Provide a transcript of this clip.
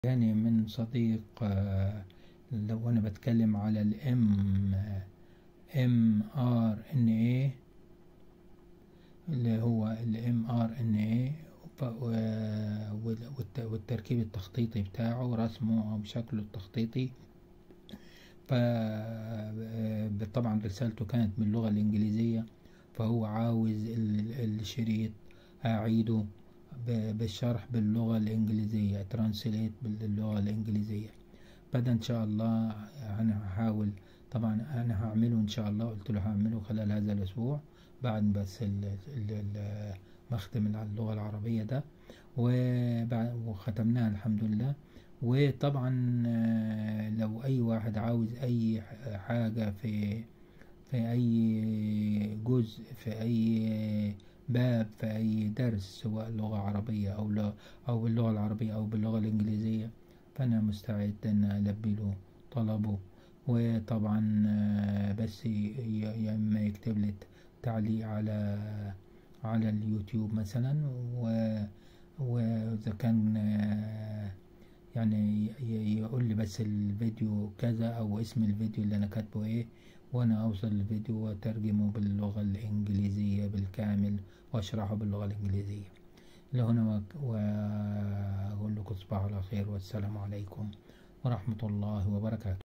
جاني من صديق آه، لو أنا بتكلم على الام ام ار ان اي اللي هو الام ار ان اي والتركيب التخطيطي بتاعه رسمه أو شكله التخطيطي ف طبعا رسالته كانت باللغة الإنجليزية فهو عاوز الشريط أعيده بالشرح باللغة الإنجليزية ترانسليت باللغة الإنجليزية فده إن شاء الله أنا هحاول طبعا أنا هعمله إن شاء الله قلت له هعمله خلال هذا الأسبوع بعد بس ما أختم اللغة العربية ده وختمناها الحمد لله وطبعا لو أي واحد عاوز أي حاجة في في أي جزء في أي باب في أي درس سواء لغة عربية أو أو باللغة العربية أو باللغة الإنجليزية فأنا مستعد أن ألبي له طلبه وطبعا بس يا إما يكتب لي تعليق على على اليوتيوب مثلا وإذا كان يعني يقول لي بس الفيديو كذا أو اسم الفيديو اللي أنا كاتبه إيه وأنا أوصل الفيديو وأترجمه باللغة الإنجليزية بالكامل وأشرحه باللغة الإنجليزية لهنا وأقول لكم تصبحوا على خير والسلام عليكم ورحمة الله وبركاته